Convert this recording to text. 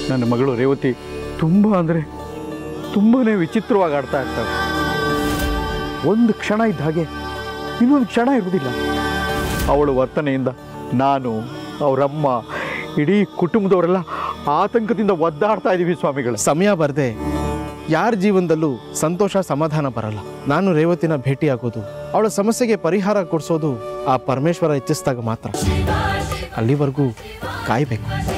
ನನ್ನ ಮಗಳು ರೇವತಿ ತುಂಬ ಅಂದರೆ ತುಂಬಾ ವಿಚಿತ್ರವಾಗಿ ಆಡ್ತಾ ಇರ್ತಾಳೆ ಒಂದು ಕ್ಷಣ ಇದ್ದ ಹಾಗೆ ಇನ್ನೊಂದು ಕ್ಷಣ ಇರುವುದಿಲ್ಲ ಅವಳ ವರ್ತನೆಯಿಂದ ನಾನು ಅವರಮ್ಮ ಇಡೀ ಕುಟುಂಬದವರೆಲ್ಲ ಆತಂಕದಿಂದ ಒದ್ದಾಡ್ತಾ ಇದ್ದೀವಿ ಸ್ವಾಮಿಗಳ ಸಮಯ ಬರದೆ ಯಾರ ಜೀವನದಲ್ಲೂ ಸಂತೋಷ ಸಮಾಧಾನ ಬರಲ್ಲ ನಾನು ರೇವತಿನ ಭೇಟಿಯಾಗೋದು ಅವಳ ಸಮಸ್ಯೆಗೆ ಪರಿಹಾರ ಕೊಡಿಸೋದು ಆ ಪರಮೇಶ್ವರ ಇಚ್ಛಿಸಿದಾಗ ಮಾತ್ರ ಅಲ್ಲಿವರೆಗೂ ಕಾಯಬೇಕು